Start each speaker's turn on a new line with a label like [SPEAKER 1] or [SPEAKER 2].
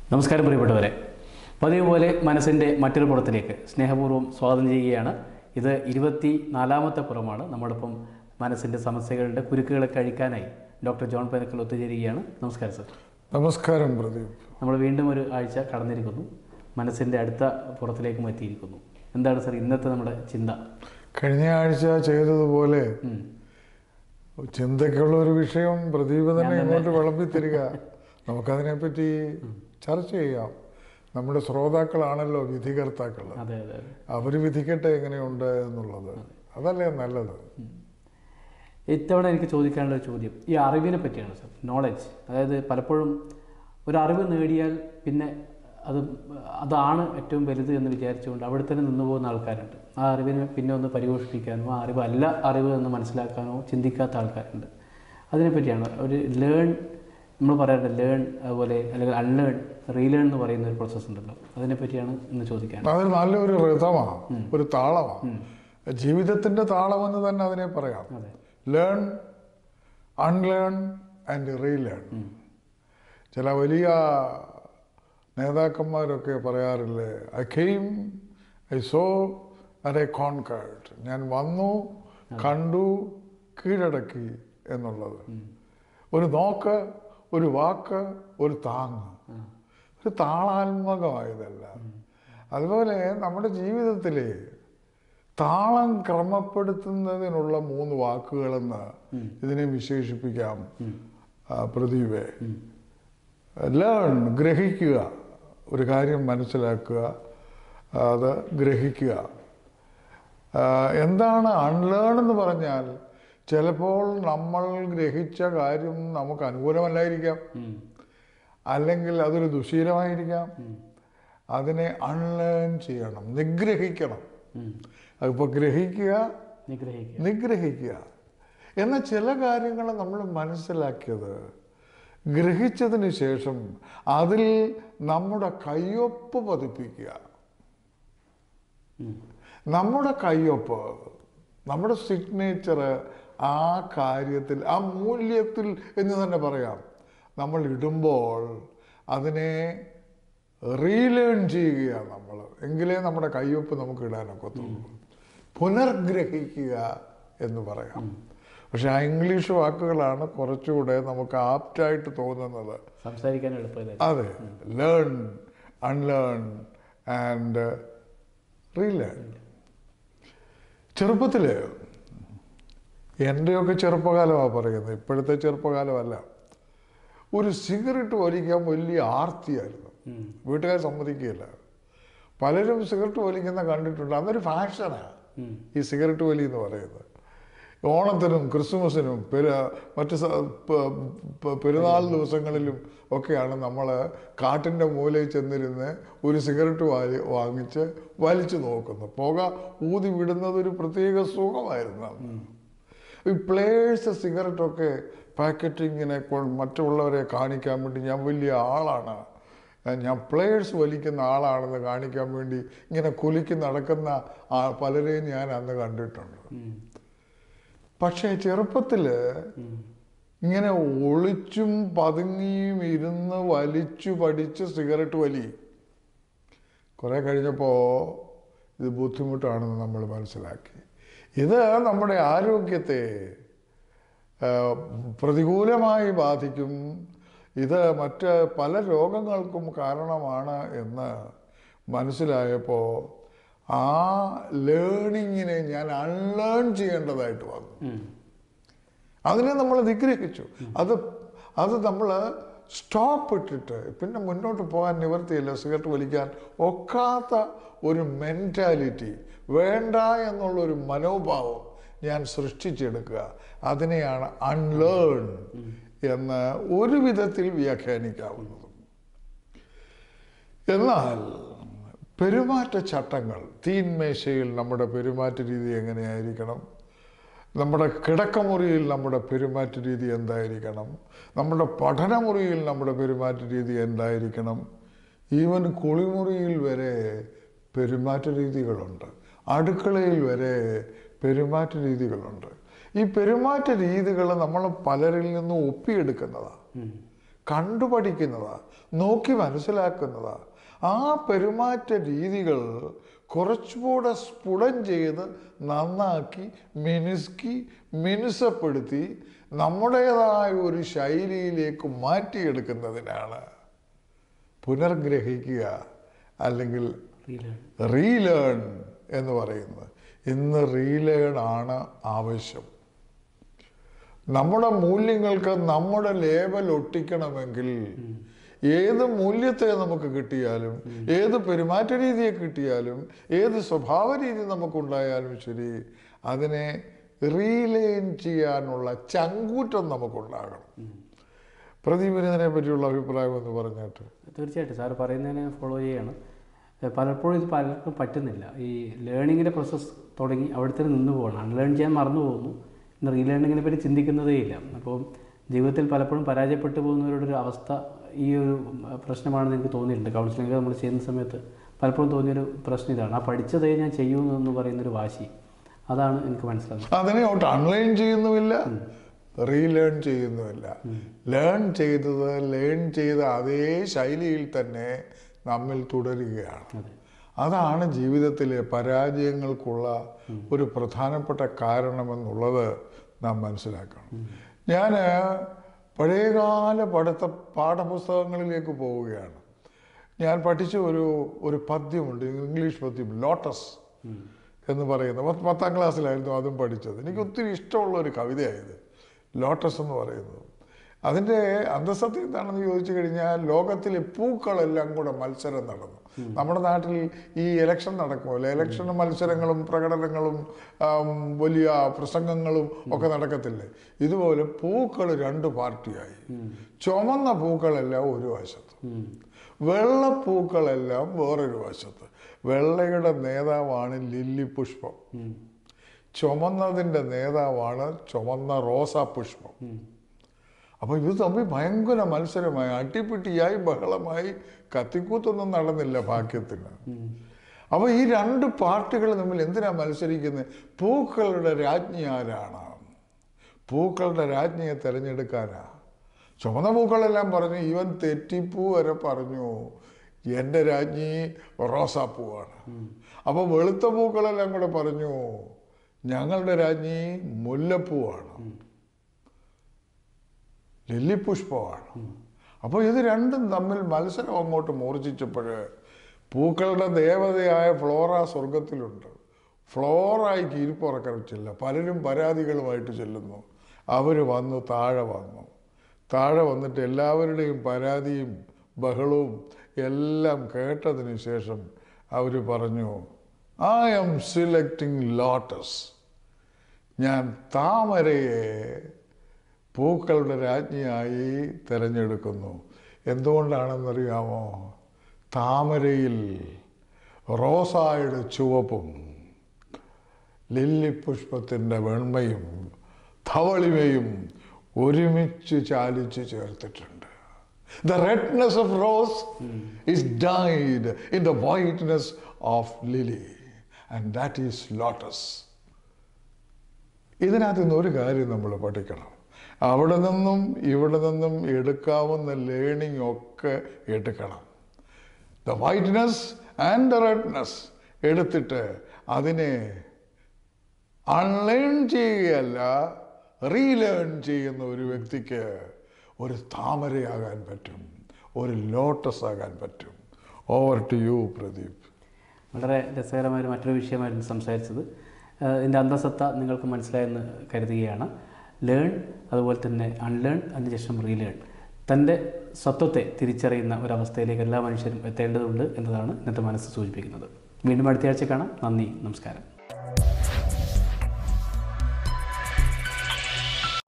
[SPEAKER 1] നമസ്കാരം പ്രിയപ്പെട്ടവരെ പതിവ് പോലെ മനസ്സിൻ്റെ മറ്റൊരു പുറത്തിലേക്ക് സ്നേഹപൂർവ്വം സ്വാഗതം ചെയ്യുകയാണ് ഇത് ഇരുപത്തി നാലാമത്തെ പുറമാണ് നമ്മോടൊപ്പം മനസ്സിൻ്റെ സമസ്യകളുടെ കുരുക്കുകളെ കഴിക്കാനായി ഡോക്ടർ ജോൺ പനക്കൽ ഒത്തുചേരുകയാണ് നമസ്കാരം സർ
[SPEAKER 2] നമസ്കാരം പ്രദീപ്
[SPEAKER 1] നമ്മൾ വീണ്ടും ഒരു ആഴ്ച കടന്നിരിക്കുന്നു മനസ്സിൻ്റെ അടുത്ത പുറത്തിലേക്കും എത്തിയിരിക്കുന്നു എന്താണ് സർ ഇന്നത്തെ നമ്മുടെ ചിന്ത
[SPEAKER 2] കഴിഞ്ഞ ആഴ്ച ചെയ്തതുപോലെ
[SPEAKER 1] ഉം.
[SPEAKER 2] ചിന്തയ്ക്കുള്ള ഒരു വിഷയം പ്രദീപ് തന്നെ ഇങ്ങോട്ട് വിളമ്പി തരിക നമുക്കതിനെപ്പറ്റി ചർച്ച ചെയ്യാം നമ്മുടെ ശ്രോതാക്കളാണല്ലോ വിധികർത്താക്കൾ
[SPEAKER 1] അതെ അതെ അതെ
[SPEAKER 2] അവർ വിധിക്കട്ടെ എങ്ങനെയുണ്ട് എന്നുള്ളത് അതല്ലേ നല്ലത്
[SPEAKER 1] ഇത്തവണ എനിക്ക് ചോദിക്കാനുള്ള ഒരു ചോദ്യം ഈ അറിവിനെ പറ്റിയാണ് സർ നോളജ് അതായത് പലപ്പോഴും ഒരു അറിവ് നേടിയാൽ പിന്നെ അത് അതാണ് ഏറ്റവും വലുത് എന്ന് വിചാരിച്ചുകൊണ്ട് അവിടെ തന്നെ നിന്നു പോകുന്ന ആൾക്കാരുണ്ട് ആ അറിവിനെ പിന്നെ ഒന്ന് പരിപോഷിപ്പിക്കാനോ ആ അറിവ് അല്ല അറിവ് എന്ന് മനസ്സിലാക്കാനോ ചിന്തിക്കാത്ത ആൾക്കാരുണ്ട് അതിനെപ്പറ്റിയാണ് ഒരു ലേൺ നമ്മൾ പറയാറുണ്ട് ലേൺ അതുപോലെ അല്ലെങ്കിൽ അൺലേൺ റീലേൺ എന്ന് പറയുന്ന ഒരു പ്രോസസ്സ് ഉണ്ടല്ലോ അതിനെപ്പറ്റിയാണ് ഇന്ന് ചോദിക്കാൻ
[SPEAKER 2] അതൊരു നല്ലൊരു ഋതമാണ് ഒരു താളമാണ് ജീവിതത്തിന്റെ താളമെന്ന് തന്നെ അതിനെ പറയാം
[SPEAKER 1] അതെ
[SPEAKER 2] ലേൺ അൺലേൺ ആൻഡ് റീലേൺ ചില വലിയ നേതാക്കന്മാരൊക്കെ പറയാറില്ലേ I came I saw and I conquered ഞാൻ വന്നു കണ്ടു കീഴടക്കി എന്നുള്ളത് ഒരു നോക്ക് ഒരു വാക്ക് ഒരു താങ്ങ് ഒരു താളാത്മകമായതല്ല അതുപോലെ നമ്മുടെ ജീവിതത്തിലെ താളം ക്രമപ്പെടുത്തുന്നതിനുള്ള മൂന്ന് വാക്കുകളെന്ന് ഇതിനെ വിശേഷിപ്പിക്കാം ആ, പ്രദീപേ ലേൺ ഗ്രഹിക്കുക ഒരു കാര്യം മനസ്സിലാക്കുക അത് ഗ്രഹിക്കുക ആ, എന്താണ് അൺലേൺ എന്ന് പറഞ്ഞാൽ ചിലപ്പോൾ നമ്മൾ ഗ്രഹിച്ച കാര്യം നമുക്ക് അനുകൂലമല്ലായിരിക്കാം
[SPEAKER 1] ഉം.
[SPEAKER 2] അല്ലെങ്കിൽ അതൊരു ദുശീലമായിരിക്കാം അതിനെ അൺലേൺ ചെയ്യണം നിഗ്രഹിക്കണം
[SPEAKER 1] ഉം.
[SPEAKER 2] അതിപ്പോൾ ഗ്രഹിക്കുക
[SPEAKER 1] നിഗ്രഹിക്കുക
[SPEAKER 2] നിഗ്രഹിക്കുക എന്നാൽ ചില കാര്യങ്ങൾ നമ്മൾ മനസ്സിലാക്കിയത് ഗ്രഹിച്ചതിന് ശേഷം അതിൽ നമ്മുടെ കയ്യൊപ്പ് പതിപ്പിക്കുക
[SPEAKER 1] ഉം.
[SPEAKER 2] നമ്മുടെ കയ്യൊപ്പ് നമ്മുടെ സിഗ്നേച്ചർ ആ കാര്യത്തിൽ ആ മൂല്യത്തിൽ എന്ന് തന്നെ പറയാം നമ്മൾ ഇടുമ്പോൾ അതിനെ റീലേൺ ചെയ്യുകയാണ് നമ്മൾ എങ്കിലേ നമ്മുടെ കയ്യൊപ്പ് നമുക്ക് ഇടാനൊക്കത്തുള്ളൂ പുനർഗ്രഹിക്കുക എന്ന് പറയാം പക്ഷെ ആ ഇംഗ്ലീഷ് വാക്കുകളാണ് കുറച്ചുകൂടെ നമുക്ക് ആപ്റ്റായിട്ട് തോന്നുന്നത്
[SPEAKER 1] സംസാരിക്കാൻ എളുപ്പമില്ല
[SPEAKER 2] അതെ ലേൺ അൺലേൺ ആൻഡ് റീലേൺ ചെറുപ്പത്തിൽ എൻ്റെയൊക്കെ ചെറുപ്പകാലമാണ് പറയുന്നത് ഇപ്പോഴത്തെ ചെറുപ്പകാലമല്ല ഒരു സിഗരറ്റ് വലിക്കാൻ വലിയ ആർത്തിയായിരുന്നു
[SPEAKER 1] ഉം.
[SPEAKER 2] വീട്ടുകാർ സമ്മതിക്കുകയില്ല പലരും സിഗരറ്റ് വലിക്കുന്ന കണ്ടിട്ടുണ്ട് അതൊരു ഫാഷനാണ്
[SPEAKER 1] ഉം.
[SPEAKER 2] ഈ സിഗരറ്റ് വലി എന്ന് പറയുന്നത് ഓണത്തിനും ക്രിസ്മസിനും പെരു മറ്റ് സ- പ- പ- പെരുന്നാൾ ദിവസങ്ങളിലും ഒക്കെയാണ് നമ്മൾ കാട്ടിൻ്റെ മൂലയിൽ ചെന്നിരുന്ന് ഒരു സിഗരറ്റ് വാങ്ങി വാങ്ങിച്ച് വലിച്ചു നോക്കുന്നത് പുക ഊതി വിടുന്നത് ഒരു പ്രത്യേക സുഖമായിരുന്നു അന്ന്. ഈ പ്ലേയേഴ്സ് സിഗരറ്റൊക്കെ പാക്കറ്റ് ഇങ്ങനെ കൊ- മറ്റുള്ളവരെ കാണിക്കാൻ വേണ്ടി ഞാൻ വലിയ ആളാണ് ഞാൻ പ്ലേയേഴ്സ് വലിക്കുന്ന ആളാണെന്ന് കാണിക്കാൻ വേണ്ടി ഇങ്ങനെ കുലുക്കി നടക്കുന്ന ആ പലരെയും ഞാൻ അന്ന് കണ്ടിട്ടുണ്ട്
[SPEAKER 1] ഉം.
[SPEAKER 2] പക്ഷേ ചെറുപ്പത്തിൽ
[SPEAKER 1] ഉം.
[SPEAKER 2] ഇങ്ങനെ ഒളിച്ചും പതുങ്ങിയും ഇരുന്ന് വലിച്ചു പഠിച്ച് സിഗരറ്റ് വലി കുറെ കഴിഞ്ഞപ്പോൾ ഇത് ബുദ്ധിമുട്ടാണെന്ന് നമ്മൾ മനസ്സിലാക്കി ഇത് നമ്മുടെ ആരോഗ്യത്തെ ആ, പ്രതികൂലമായി ബാധിക്കും ഇത് മറ്റ് പല രോഗങ്ങൾക്കും കാരണമാണ് എന്ന് മനസ്സിലായപ്പോൾ ആ ലേണിങ്ങിനെ ഞാൻ അൺലേൺ ചെയ്യേണ്ടതായിട്ട് വന്നു
[SPEAKER 1] ഉം.
[SPEAKER 2] അതിനെ നമ്മൾ നിഗ്രഹിച്ചു അത് അത് നമ്മൾ സ്റ്റോപ്പ് ഇട്ടിട്ട് പിന്നെ മുന്നോട്ട് പോകാൻ നിവർത്തിയില്ല സിഗരറ്റ് വലിക്കാൻ ഒക്കാത്ത ഒരു മെൻറ്റാലിറ്റി വേണ്ട എന്നുള്ളൊരു മനോഭാവം ഞാൻ സൃഷ്ടിച്ചെടുക്കുക അതിനെയാണ് അൺലേൺ എന്ന് ഒരു വിധത്തിൽ വ്യാഖ്യാനിക്കാവുന്നത് എന്നാൽ പെരുമാറ്റച്ചട്ടങ്ങൾ തീന്മേശയിൽ നമ്മുടെ പെരുമാറ്റ രീതി എങ്ങനെയായിരിക്കണം നമ്മുടെ കിടക്കമുറിയിൽ നമ്മുടെ പെരുമാറ്റ രീതി എന്തായിരിക്കണം നമ്മുടെ പഠനമുറിയിൽ നമ്മുടെ പെരുമാറ്റ രീതി എന്തായിരിക്കണം ഈവൻ കുളിമുറിയിൽ വരെ പെരുമാറ്റ രീതികളുണ്ട് അടുക്കളയിൽ വരെ പെരുമാറ്റ രീതികളുണ്ട് ഈ പെരുമാറ്റ രീതികൾ നമ്മൾ പലരിൽ നിന്നും ഒപ്പിയെടുക്കുന്നതാണ്
[SPEAKER 1] ഉം.
[SPEAKER 2] കണ്ടുപഠിക്കുന്നതാ നോക്കി മനസ്സിലാക്കുന്നതാ ആ പെരുമാറ്റ രീതികൾ കുറച്ചുകൂടെ സ്ഫുടം ചെയ്ത് നന്നാക്കി മിനുക്കി മിനുസപ്പെടുത്തി നമ്മുടേതായ ഒരു ശൈലിയിലേക്ക് മാറ്റിയെടുക്കുന്നതിനാണ് പുനർഗ്രഹിക്കുക അല്ലെങ്കിൽ
[SPEAKER 1] റീലേൺ
[SPEAKER 2] റീലേൺ എന്ന് പറയുന്നത് ഇന്ന് റീലേൺ ആണ് ആവശ്യം നമ്മുടെ മൂല്യങ്ങൾക്ക് നമ്മുടെ ലേബൽ ഒട്ടിക്കണമെങ്കിൽ ഏത് മൂല്യത്തെ നമുക്ക് കിട്ടിയാലും ഏത് പെരുമാറ്റ രീതിയെ കിട്ടിയാലും ഏത് സ്വഭാവ രീതി നമുക്കുണ്ടായാലും ശരി അതിനെ റീലൈൻ ചെയ്യാനുള്ള ചങ്കൂറ്റം നമുക്കുണ്ടാകണം പ്രദീപിന് ഇതിനെ പറ്റിയുള്ള അഭിപ്രായം എന്ന് പറഞ്ഞിട്ട്
[SPEAKER 1] തീർച്ചയായിട്ടും സാറ് പറയുന്നതിനെ ഫോളോ ചെയ്യാണ് ഏഹ് പലപ്പോഴും ഇത് പലർക്കും പറ്റുന്നില്ല ഈ ലേണിങ്ങിൻ്റെ പ്രോസസ്സ് തുടങ്ങി അവിടെ തന്നെ നിന്ന് പോകണം അൺലേൺ ചെയ്യാൻ മറന്നു പോകുന്നു പിന്നെ റീലേണിങ്ങിനെ പറ്റി ചിന്തിക്കുന്നതേ ഇല്ല അപ്പോൾ ജീവിതത്തിൽ പലപ്പോഴും പരാജയപ്പെട്ടു പോകുന്നവരുടെ ഒരു അവസ്ഥ ഈ ഒരു പ്രശ്നമാണെന്ന് എനിക്ക് തോന്നിയിട്ടുണ്ട് കൗൺസിലിംഗ് നമ്മൾ ചെയ്യുന്ന സമയത്ത് പലപ്പോഴും തോന്നിയൊരു പ്രശ്നം ഇതാണ് ആ പഠിച്ചതേ ഞാൻ ചെയ്യുന്നു എന്ന് പറയുന്നൊരു വാശി അതാണ് എനിക്ക് മനസ്സിലാകുന്നത്
[SPEAKER 2] അതിനെ ഒട്ട് അൺലൈൻ ചെയ്യുന്നുമില്ല റീലേൺ ചെയ്യുന്നുമില്ല ലേൺ ചെയ്തത് ലേൺ ചെയ്ത അതേ ശൈലിയിൽ തന്നെ നമ്മിൽ തുടരുകയാണ്
[SPEAKER 1] അതെ
[SPEAKER 2] അതാണ് ജീവിതത്തിലെ പരാജയങ്ങൾക്കുള്ള ഒരു പ്രധാനപ്പെട്ട കാരണമെന്നുള്ളത് നാം മനസ്സിലാക്കണം ഞാൻ പഴയകാല പഠിത്ത പാഠപുസ്തകങ്ങളിലേക്ക് പോവുകയാണ് ഞാൻ പഠിച്ച ഒരു ഒരു പദ്യമുണ്ട് ഇംഗ്ലീഷ് പദ്യം ലോട്ടസ് എന്ന് പറയുന്നത് പത്ത് പത്താം ക്ലാസ്സിലായിരുന്നു അതും പഠിച്ചത് എനിക്ക് ഒത്തിരി ഇഷ്ടമുള്ള ഒരു കവിതയായത് ലോട്ടസ് എന്ന് പറയുന്നത് അതിൻ്റെ അന്തസത്യം എന്താണെന്ന് ചോദിച്ചു കഴിഞ്ഞാൽ ലോകത്തിലെ പൂക്കളെല്ലാം കൂടെ മത്സരം നടന്നു നമ്മുടെ നാട്ടിൽ ഈ ഇലക്ഷൻ നടക്കുമല്ലോ ഇലക്ഷൻ മത്സരങ്ങളും പ്രകടനങ്ങളും ആം, വലിയ പ്രസംഗങ്ങളും ഒക്കെ നടക്കത്തില്ലേ ഇതുപോലെ പൂക്കൾ രണ്ട് പാർട്ടിയായി ചുമന്ന പൂക്കളെല്ലാം ഒരു വശത്ത്
[SPEAKER 1] ഉം.
[SPEAKER 2] വെള്ളപ്പൂക്കളെല്ലാം വേറൊരു വശത്ത് വെള്ളയുടെ നേതാവാണ് ലില്ലി പുഷ്പം
[SPEAKER 1] ഉം.
[SPEAKER 2] ചുമന്നതിൻ്റെ നേതാവാണ് ചുമന്ന റോസാ പുഷ്പം
[SPEAKER 1] ഉം.
[SPEAKER 2] അപ്പോൾ ഇത് തമ്മിൽ ഭയങ്കര മത്സരമായി അട്ടിപ്പിട്ടിയായി ബഹളമായി കത്തിക്കൂത്തൊന്നും നടന്നില്ല ഭാഗ്യത്തിന്
[SPEAKER 1] ഉം.
[SPEAKER 2] അപ്പോൾ ഈ രണ്ട് പാർട്ടികൾ തമ്മിൽ എന്തിനാ മത്സരിക്കുന്നത് പൂക്കളുടെ രാജ്ഞി ആരാണ് പൂക്കളുടെ രാജ്ഞിയെ തിരഞ്ഞെടുക്കാനാ ചുമന്ന പൂക്കളെല്ലാം പറഞ്ഞു ഇവൻ തെറ്റിപ്പൂ വരെ പറഞ്ഞു എൻ്റെ രാജ്ഞി റോസാപ്പൂവാണ് അപ്പോൾ വെളുത്ത പൂക്കളെല്ലാം കൂടെ പറഞ്ഞു ഞങ്ങളുടെ രാജ്ഞി മുല്ലപ്പൂവാണ് ലില്ലിപുഷ്പമാണ് അപ്പോൾ ഇത് രണ്ടും തമ്മിൽ മത്സരം അങ്ങോട്ട് മൂർച്ഛിച്ചപ്പോൾ പൂക്കളുടെ ദേവതയായ ഫ്ലോറ സ്വർഗത്തിലുണ്ട് ഫ്ലോറായി കീരിപ്പുറക്കരച്ചില്ല പലരും പരാതികളുമായിട്ട് ചെല്ലുന്നു അവർ വന്നു താഴെ വന്നു താഴെ വന്നിട്ട് എല്ലാവരുടെയും പരാതിയും ബഹളവും എല്ലാം കേട്ടതിന് ശേഷം അവർ പറഞ്ഞു ഐ എം സിലക്ടിങ് ലോട്ടസ് ഞാൻ താമരയെ പൂക്കളുടെ രാജ്ഞിയായി തിരഞ്ഞെടുക്കുന്നു എന്തുകൊണ്ടാണെന്നറിയാമോ താമരയിൽ റോസായുടെ ചുവപ്പും ലില്ലി പുഷ്പത്തിൻ്റെ വെണ്മയും ധവളിമയും ഒരുമിച്ച് ചാലിച്ച് ചേർത്തിട്ടുണ്ട് the redness of rose is dyed in the whiteness of lily and that is lotus ഇതിനകത്ത് നിന്ന് ഒരു കാര്യം നമ്മൾ പഠിക്കണം അവിടെ നിന്നും ഇവിടെ നിന്നും എടുക്കാവുന്ന ലേണിംഗ് ഒക്കെ എടുക്കണം the whiteness and the redness എടുത്തിട്ട് അതിനെ അൺലേൺ ചെയ്യുകയല്ല റീലേൺ ചെയ്യുന്ന ഒരു വ്യക്തിക്ക് ഒരു താമരയാകാൻ പറ്റും ഒരു ലോട്ടസ് ആകാൻ പറ്റും ഓവർ ടു യു പ്രദീപ്
[SPEAKER 1] വളരെ രസകരമായ ഒരു മറ്റൊരു വിഷയമായിരുന്നു സംസാരിച്ചത് ഏഹ് ഇതിൻ്റെ അന്തസത്ത നിങ്ങൾക്ക് മനസ്സിലായെന്ന് കരുതുകയാണ് ലേൺ അതുപോലെ തന്നെ അൺലേൺ അതിനുശേഷം റീലേൺ തൻ്റെ സ്വത്വത്തെ തിരിച്ചറിയുന്ന ഒരവസ്ഥയിലേക്ക് എല്ലാ മനുഷ്യരും എത്തേണ്ടതുണ്ട് എന്നതാണ് ഇന്നത്തെ മനസ്സ് സൂചിപ്പിക്കുന്നത് വീണ്ടും അടുത്തയാഴ്ച കാണാം നന്ദി നമസ്കാരം